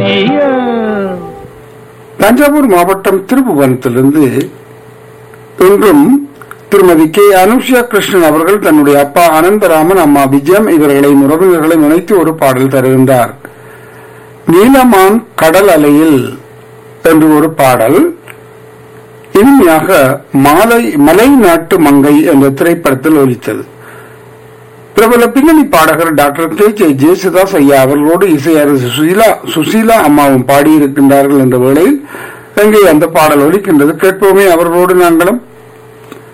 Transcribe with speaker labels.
Speaker 1: ஐயா
Speaker 2: தஞ்சாவூர் மாவட்டம் திருப்புவனத்திலிருந்து இன்றும் திருமதி கே அனுஷா கிருஷ்ணன் அவர்கள் தன்னுடைய அப்பா அனந்தராமன் அம்மா விஜயம் இவர்களை உறவினர்களை இணைத்து ஒரு பாடல் தருகின்றார் நீலமான் கடல் அலையில் என்று ஒரு பாடல் இனிமையாக மாலை மலை நாட்டு மங்கை என்ற திரைப்படத்தில் ஒலித்தது பிரபல பின்னணி பாடகர் டாக்டர் கே ஜே ஜேசுதாஸ் ஐயா அவர்களோடு இசையரசு சுசீலா சுசீலா அம்மாவும் பாடியிருக்கின்றார்கள் என்ற வேளையில் எங்கே அந்த பாடல் ஒலிக்கின்றது கேட்போமே அவர்களோடு நாங்களும்